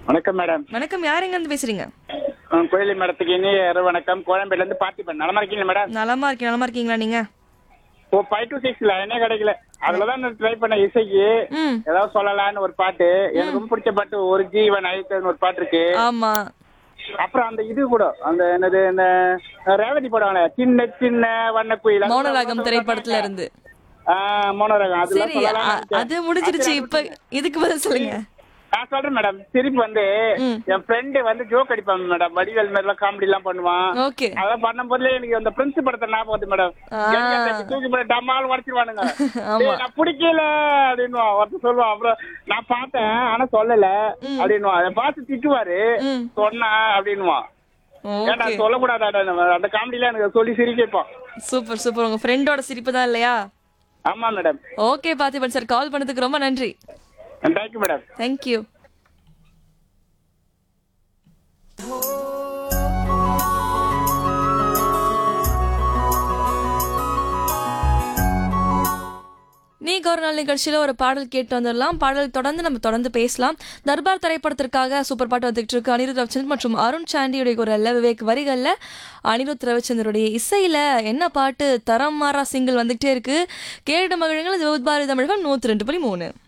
வணக்கம் மேடம் வணக்கம் யார் எங்க இருந்து பேசுறீங்க அஹ் கோயிலி மேடத்துக்கு இனிய இரவு வணக்கம் கோயம்பேடுல இருந்து பார்த்திபன் நலமா இருக்கீங்களா மேடம் நலமா இருக்கேன் நலமா இருக்கீங்களா நீங்க ஓ ஃபைவ் டு சிக்ஸ்ல என்ன கிடைக்கல அதுலதான் நான் ட்ரை பண்ண இசைக்கு ம் ஏதாவது சொல்லலாம்னு ஒரு பாட்டு எனக்கு ரொம்ப பிடிச்ச பாட்டு ஒரு ஜீவன் ஐத்தன் ஒரு பாட்டு இருக்கு ஆமா அப்புறம் அந்த இது கூட அந்த என்னது இந்த ரேவதி போடுவாங்க சின்ன சின்ன வண்ண குயில் மௌனராகம் திரைப்படத்துல இருந்து மௌனராகம் அதெல்லாம் சரி அ- சொல்லலாம் அது முடிஞ்சிருச்சு இப்ப இதுக்கு பதில் சொல்லுங்க நான் சொல்றேன் மேடம் சிரிப்பு வந்து ம். என் ஃப்ரெண்டு வந்து ஜோக் அடிப்பான் மேடம் வடிவேல் மாதிரி எல்லாம் காமெடி எல்லாம் பண்ணுவான் ஓகே அதான் பண்ணும் போதுல எனக்கு அந்த பிரின்ஸ் படத்தை ஞாபகம் வருது மேடம் ஆ. எங்க தூக்கி தூக்கி போட்டு டம்மால் உடச்சிருவானுங்க ஆமா. டேய், நான் பிடிக்கல அப்படின்னுவான் ஒருத்தர் சொல்லுவான் அப்புறம் நான் பார்த்தேன் ஆனா சொல்லல அப்படின்னுவான் அதை பார்த்து திட்டுவாரு ம். சொன்னா அப்படின்னுவான் ஏன்டா ஓகே சொல்லக்கூடாதா அந்த காமெடியில எனக்கு சொல்லி சிரிக்க வைப்பான் சூப்பர் சூப்பர் உங்க ஃப்ரெண்டோட சிரிப்பு தான் இல்லையா ஆமா madam okay Parthiban sir call பண்ணதுக்கு ரொம்ப நன்றி தேங்க்யூ மேடம் தேங்க்யூ நீங்க ஒரு நாள் நிகழ்ச்சியில ஒரு பாடல் கேட்டு வந்துடலாம் பாடல் தொடர்ந்து நம்ம தொடர்ந்து பேசலாம் தர்பார் திரைப்படத்திற்காக சூப்பர் பாட்டு வந்துட்டு இருக்கு அனிருத் ரவிச்சந்திரன் மற்றும் அருண் சாண்டியுடைய ஒரு அல்ல விவேக் வரிகள்ல அனிருத் ரவிச்சந்திரனுடைய இசையில என்ன பாட்டு தரம் மாறா சிங்கிள் வந்துகிட்டே இருக்கு கேட்டு மகிழுங்கள் இது பாரதி தமிழகம் நூத்தி ரெண்டு புள்ளி மூணு